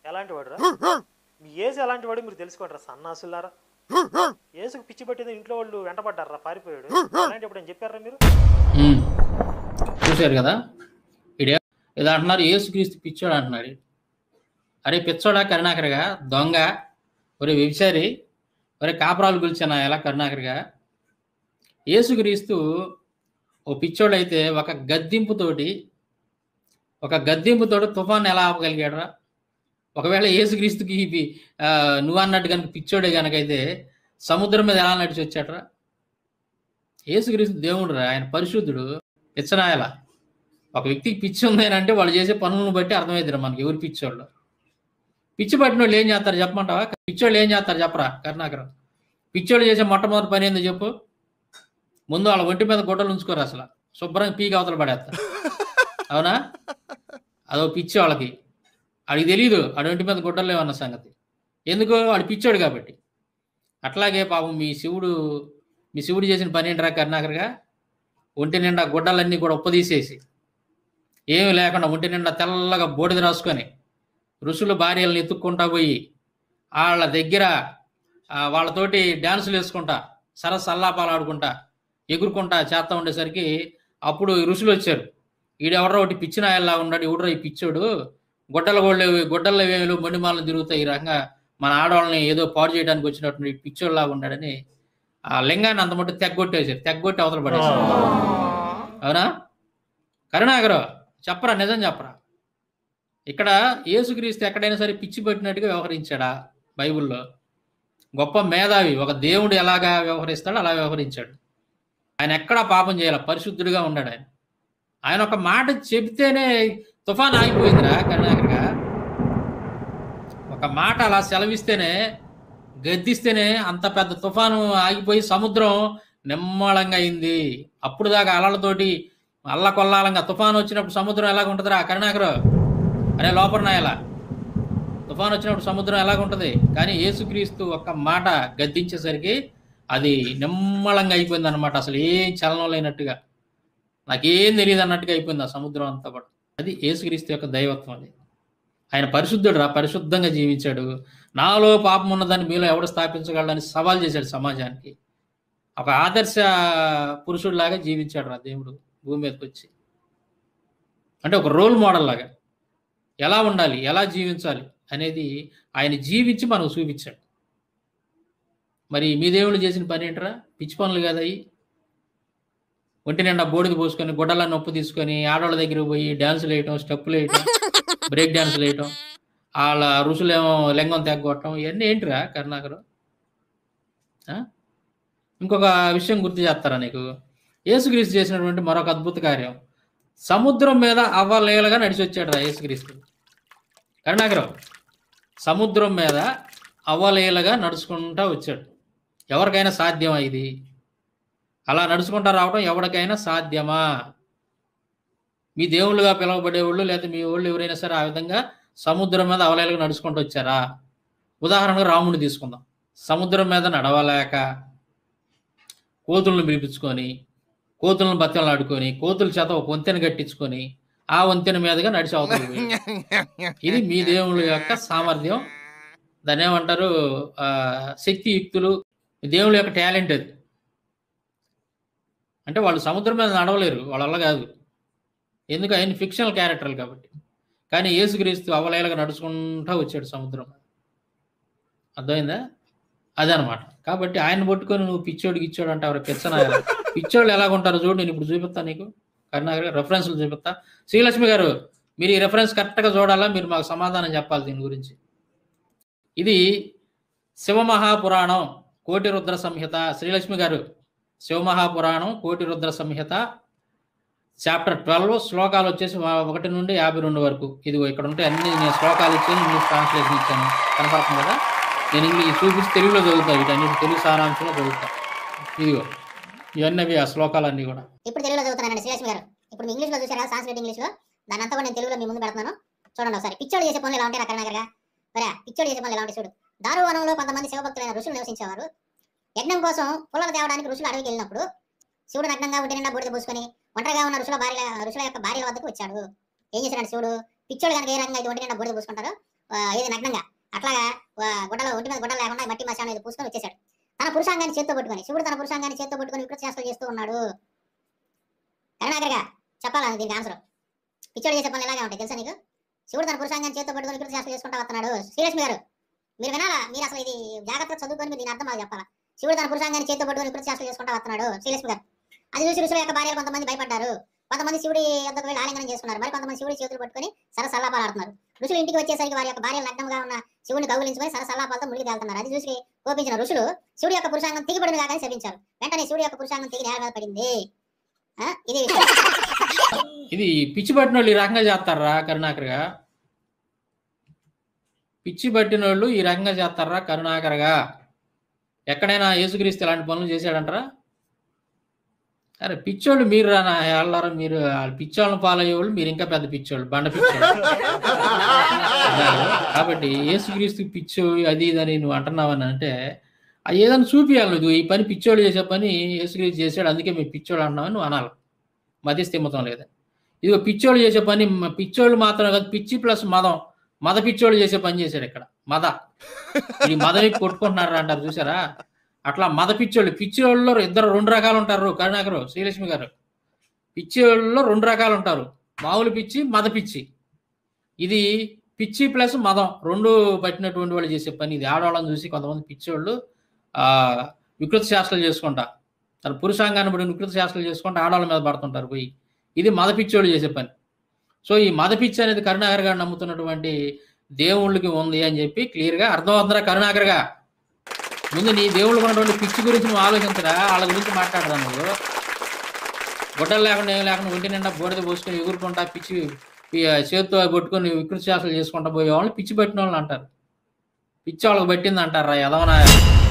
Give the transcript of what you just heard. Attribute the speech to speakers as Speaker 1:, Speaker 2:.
Speaker 1: ఎలాంటి వాడురా మీ ఏసు ఎలాంటి వాడు మీరు తెలుసుకోండి సన్నాసులారా ఏసుకు పిచ్చి పట్టింది ఇంట్లో వాళ్ళు వెంటబడ్డారా పారిపోయాడు అలాంటి ఎప్పుడు చెప్పారా మీరు
Speaker 2: ఉమ్. చూశారు కదా ఇడే ఇది అంటున్నారు యేసుక్రీస్తు పిచ్చోడు అంటున్నాడు అరే పిచ్చోడా కరుణాకరగా దొంగ ఒరే వ్యభిచారి ఒరే కాపురాలు పిలిచానా ఎలా కరుణాకరగా యేసుక్రీస్తు ఓ పిచ్చోడైతే ఒక గద్దింపుతోటి ఒక గద్దింపుతోటి తుఫాన్ ఎలా ఆపగలిగాడరా ఒకవేళ యేసుక్రీస్తుకి ఇది, ఆ, నువ్వు అన్నట్టు కనుక పిచ్చోడే కనుకైతే సముద్రం మీద ఎలా నడిచి వచ్చాడరా యేసుక్రీస్తు దేవుడు రా ఆయన పరిశుద్ధుడు పిచ్చనాయల ఒక వ్యక్తికి పిచ్చి ఉంది అని అంటే వాళ్ళు చేసే పనులను బట్టి అర్థమవుతుంది మనకి ఎవరు పిచ్చోళ్ళు పిచ్చి పట్టిన వాళ్ళు ఏం చేస్తారు చెప్పమంటావా పిచ్చోళ్ళు ఏం చేస్తారు చెప్పరా కరుణాకరం పిచ్చోళ్ళు చేసే మొట్టమొదటి పని ఏందో చెప్పు ముందు వాళ్ళ ఒంటి మీద గుడ్డలు ఉంచుకోరు అసలు శుభ్రంగా పీకి అవతల పడేస్తారు అవునా అదో పిచ్చి వాళ్ళకి వాడికి తెలియదు ఆడి ఒంటి మీద గుడ్డలు లేవన్న సంగతి ఎందుకు వాడు పిచ్చోడు కాబట్టి అట్లాగే పాపం మీ శివుడు మీ శివుడు చేసిన పని ఏంటరా కరుణాకరగా ఒంటి నిండా గుడ్డలన్నీ కూడా ఉప్పదీసేసి ఏమీ లేకుండా ఒంటి నిండా తెల్లగా బూడిద రాసుకొని ఋషుల భార్యలను ఎత్తుక్కుంటా పోయి వాళ్ళ దగ్గర ఆ, వాళ్ళతోటి డ్యాన్సులు వేసుకుంటా సరస్ సల్లాపాలు ఆడుకుంటా ఎగురుకుంటా చేస్తా ఉండేసరికి అప్పుడు ఈ ఋషులు వచ్చారు ఈడెవడో ఒకటి పిచ్చినాయల్లా ఉన్నాడు ఎవడో ఈ పిచ్చోడు గుడ్డల గోళ్ళు గుడ్డల వేలు మొండిమాలను తిరుగుతాయి ఈ రకంగా మన ఆడవాళ్ళని ఏదో పాడు చేయడానికి వచ్చినటువంటి పిచ్చోళ్ళలా ఉన్నాడని ఆ లింగాన్ని అంత మట్టు తెగ్గొట్టేసారు తెగ్గొట్టి అవతల పడేసారు అవునా కరుణాకరు చెప్పరా నిజం చెప్పరా ఇక్కడ యేసుక్రీస్తు ఎక్కడైనా సరే పిచ్చి పెట్టినట్టుగా వ్యవహరించాడా బైబిల్లో గొప్ప మేధావి ఒక దేవుడు ఎలాగా వ్యవహరిస్తాడో అలా వ్యవహరించాడు ఆయన ఎక్కడా పాపం చేయాలి పరిశుద్ధుడిగా ఉన్నాడు ఆయన ఆయన ఒక మాట చెబితేనే తుఫాన్ ఆగిపోయిందిరా కరుణాకర్గా ఒక మాట అలా సెలవిస్తేనే గద్దిస్తేనే అంత పెద్ద తుఫాను ఆగిపోయి సముద్రం నిమ్మళంగా అయింది అప్పుడు దాకా అలలతోటి అల్ల కొల్లాలంగా తుఫాను వచ్చినప్పుడు సముద్రం ఎలాగ ఉంటుందిరా కరుణాకరు అరే లోపల నాయలా తుఫాన్ వచ్చినప్పుడు సముద్రం ఎలాగ ఉంటుంది కానీ యేసుక్రీస్తు ఒక్క మాట గద్దించేసరికి అది నిమ్మళంగా అయిపోయింది అనమాట అసలు ఏం చలనం లేనట్టుగా నాకేం తెలియదు అన్నట్టుగా అయిపోయింది ఆ సముద్రం అంతా కూడా అది యేసుక్రీస్తు యొక్క దైవత్వం అది ఆయన పరిశుద్ధుడు రా పరిశుద్ధంగా జీవించాడు నాలో పాపం ఉన్నదాన్ని మీలో ఎవడు స్థాపించగలడని సవాల్ చేశాడు సమాజానికి ఒక ఆదర్శ పురుషుడిలాగా జీవించాడు రా దేవుడు భూమి మీదకి వచ్చి అంటే ఒక రోల్ మోడల్ లాగా ఎలా ఉండాలి ఎలా జీవించాలి అనేది ఆయన జీవించి మనకు చూపించాడు మరి మీ దేవుళ్ళు చేసిన పని ఏంటరా పిచ్చి పనులు కదా అవి ఒంటి నిండా బోడిది పోసుకొని గుడ్డల నొప్పు తీసుకొని ఆడవాళ్ళ దగ్గర పోయి డ్యాన్సులు వేయటం స్టెప్పులు వేయటం బ్రేక్ డ్యాన్సులు వేయటం వాళ్ళ ఋషులేమో లింగం తెగ్గొట్టడం ఇవన్నీ ఏంటిరా కరుణాకరు ఆ? ఇంకొక విషయం గుర్తు చేస్తారా నీకు యేసుక్రీస్తు చేసినటువంటి మరొక అద్భుత కార్యం సముద్రం మీద అవ్వలేలుగా నడిచి వచ్చాడు రా యేసుక్రీస్తు కరుణాకరం సముద్రం మీద అవ్వలేలుగా నడుచుకుంటా వచ్చాడు ఎవరికైనా సాధ్యమా ఇది అలా నడుచుకుంటా రావడం ఎవరికైనా సాధ్యమా మీ దేవుళ్ళుగా పిలువబడేవాళ్ళు లేదా మీ వాళ్ళు ఎవరైనా సరే ఆ విధంగా సముద్రం మీద అవలేలుగా నడుచుకుంటూ వచ్చారా ఉదాహరణకు రాముడిని తీసుకుందాం సముద్రం మీద నడవలేక కోతులను పిలిపించుకొని కోతులను బత్తెలను ఆడుకొని కోతుల చేత ఒక వంతెన కట్టించుకొని ఆ వంతెన మీదుగా నడిచి అవతల ఇది మీ దేవుళ్ళ యొక్క సామర్థ్యం దాన్ని ఏమంటారు ఆ, శక్తియుక్తులు మీ దేవుళ్ళ యొక్క టాలెంట్ అది అంటే వాళ్ళు సముద్రం మీద నడవలేరు వాళ్ళ వల్ల కాదు ఎందుకు ఆయన ఫిక్షనల్ క్యారెక్టర్లు కాబట్టి కానీ యేసుక్రీస్తు అవలేలుగా నడుచుకుంటూ వచ్చాడు సముద్రం మీద. అర్థమైందా అదనమాట కాబట్టి ఆయన పట్టుకొని నువ్వు పిచ్చోడు గిచ్చోడు అంటే ఎవరు పిచ్చన పిచ్చోళ్ళు ఎలాగుంటారో చూడు నేను ఇప్పుడు చూపిస్తా నీకు కరుణాకర్ రెఫరెన్స్లు చూపిస్తా శ్రీలక్ష్మి గారు మీరు ఈ రెఫరెన్స్ కరెక్ట్గా చూడాలా మీరు మాకు సమాధానం చెప్పాలి దీని గురించి ఇది శివమహాపురాణం కోటి రుద్ర సంహిత శ్రీలక్ష్మి గారు శివమహాపురాణం కోటి రుద్ర సంహిత చాప్టర్ ట్వెల్వ్ శ్లోకాలు వచ్చేసి వ- ఒకటి నుండి యాభై రెండు వరకు ఇది ఇక్కడ ఉంటే అన్ని నేను శ్లోకాలు ఇచ్చాను ఇంగ్లీష్ ట్రాన్స్లేషన్ ఇచ్చాను కనపడుతుంది కదా నేను ఇంగ్లీష్ చూపించి తెలుగులో చదువుతాను వీటన్నిటి తెలుగు సారాంశంలో చదువుతా ఇదిగో ఇవన్నీ అవి ఆ శ్లోకాలన్నీ కూడా
Speaker 3: ఇప్పుడు తెలుగులో చదువుతున్నానండి శ్రీలక్ష్మి గారు ఇప్పుడు మీ ఇంగ్లీష్లో చూసారా సాంస్క్రిట్ ఇంగ్లీష్లో దాని అంతా కూడా నేను తెలుగులో మీ ముందు పెడుతున్నాను చూడండి ఒకసారి పిచ్చోడు చేసే పనులు ఎలా ఉంటాయి కరుణాకర్గా మరే పిచ్చోడు చేసే పనులు ఎలా ఉంటాయి చూడు దారువనంలో కొంతమంది శివభక్తులైన ఋషులు నివసించేవారు యజ్ఞం కోసం పుల్లలు తేవడానికి ఋషులు అడవికి వెళ్ళినప్పుడు శివుడు నగ్నంగా ఒంటి నిండా బూడిద పూసుకొని ఒంటరిగా ఉన్న ఋషుల భార్య ఋషుల యొక్క భార్యల వద్దకు వచ్చాడు ఏం చేశాడు శివుడు పిచ్చోడు కనుక ఏ రకంగా అయితే ఒంటి నిండా బూడిద పూసుకుంటారో ఆ, ఏది నగ్నంగా అట్లాగా ఆ, గుడ్డలో ఒంటి మీద గుడ్డలు లేకుండా మట్టి మశానం ఇది పూసుకొని వచ్చేసాడు తన పురుషాంగాన్ని చేత్తో పట్టుకొని శివుడు తన పురుషాంగాన్ని చేత్తో పట్టుకొని వికృత చేష్టలు చేస్తూ ఉన్నాడు కరుణాకరగా చెప్పాలా దీనికి ఆన్సర్ పిచ్చోడు చేసే పనులు ఎలాగే ఉంటాయి తెలుసా నీకు శివుడు తన పురుషాంగాన్ని చేత్తో పట్టుకొని వికృత చేష్టలు చేసుకుంటా వస్తున్నాడు శ్రీలక్ష్మి గారు మీరు వినాలా మీరు అసలు ఇది జాగ్రత్తగా చదువుకొని మీరు దీని అర్థం మాకు చెప్పాలా శివుడు తన పురుషాంగాన్ని చేత్తో పట్టుకొని వికృత చేష్టలు చేసుకుంటా వస్తున్నాడు శ్రీలక్ష్మి గారు అది చూసి ఋషుల యొక్క భార్యలు కొంతమంది భయపడ్డారు కొంతమంది శివుడి వద్దకు వెళ్ళి ఆలింగనం చేసుకున్నారు మరి కొంతమంది శివుడి చేతులు పట్టుకొని సరసల్లాపాలు ఆడుతున్నారు ఋషులు ఇంటికి వచ్చేసరికి వారి యొక్క భార్యలు నగ్నంగా ఉన్న శివుని కౌగులించుకొని సరసల్లాపాలతో మునిగి తేలుతున్నారు అది చూసి కోపించిన ఋషులు శివుడి యొక్క పురుషాంగం తిగిపడిన కాదని శపించారు వెంటనే శివుడి యొక్క పురుషాంగం తిగి నేల మీద పడింది ఆ, ఇది విషయం.
Speaker 2: ఇది పిచ్చి పట్టిన వాళ్ళు ఈ రకంగా చేస్తారా కరుణాకరగా పిచ్చి పట్టిన వాళ్ళు ఈ రకంగా చేస్తారా కరుణాకరగా ఎక్కడైనా యేసుక్రీస్తు ఇలాంటి పనులు చేశాడంటారా అరే పిచ్చోళ్ళు మీరు రానా వెళ్ళారా మీరు వాళ్ళు పిచ్చోళ్ళని ఫాలో అయ్యేవాళ్ళు మీరు ఇంకా పెద్ద పిచ్చోళ్ళు బండ పిచ్చోళ్ళు కాబట్టి యేసుక్రీస్తు పిచ్చు అది ఇది అని నువ్వు అంటున్నావని అంటే అది ఏదైనా చూపియాలి నువ్వు ఈ పని పిచ్చోళ్ళు చేసే పని యేసుక్రీస్తు చేశాడు అందుకే మేము పిచ్చోళ్ళు అన్నావని నువ్వు అనాలి మధ్యస్థిమతం లేదు ఇదిగో పిచ్చోళ్ళు చేసే పని మ- పిచ్చోళ్ళు మాత్రమే కాదు పిచ్చి ప్లస్ మదం మద పిచ్చోళ్ళు చేసే పని చేశాడు ఇక్కడ మద ఈ మదవి కొట్టుకుంటున్నారు అంటారు చూసారా అట్లా మద పిచ్చోళ్ళు పిచ్చోళ్ళలో ఇద్దరు రెండు రకాలు ఉంటారు కరుణాకరు శ్రీలక్ష్మి గారు పిచ్చోళ్ళలో రెండు రకాలు ఉంటారు మామూలు పిచ్చి మద పిచ్చి ఇది పిచ్చి ప్లస్ మదం రెండు పట్టినటువంటి వాళ్ళు చేసే పని ఇది ఆడవాళ్ళని చూసి కొంతమంది పిచ్చోళ్ళు ఆ వికృత శాస్త్రాలు చేసుకుంటా తన పురుషాంగాన్ని బట్టి వికృత శాస్త్రాలు చేసుకుంటా ఆడవాళ్ళ మీద పడుతుంటారు పోయి ఇది మద పిచ్చోళ్ళు చేసే పని సో ఈ మద పిచ్చి అనేది కరుణాకర్ గారు నమ్ముతున్నటువంటి దేవుళ్ళకి ఉంది అని చెప్పి క్లియర్గా అర్థమవుతుందా కరుణాకర్ గా ముందు నీ దేవుళ్ళకు ఉన్నటువంటి పిచ్చి గురించి నువ్వు ఆలోచించరా వాళ్ళ గురించి మాట్లాడరా నువ్వు గుడ్డలు లేకుండా ఏం లేకుండా ఒంటి నిండా బోడిద పోసుకొని ఎగురుకుంటా పిచ్చి ఈ చేతితో పట్టుకొని వికృతి శాస్త్రాలు చేసుకుంటా పోయే వాళ్ళు పిచ్చి పట్టిన వాళ్ళు అంటారు పిచ్చి వాళ్ళకి పట్టింది అంటారా ఎదవనా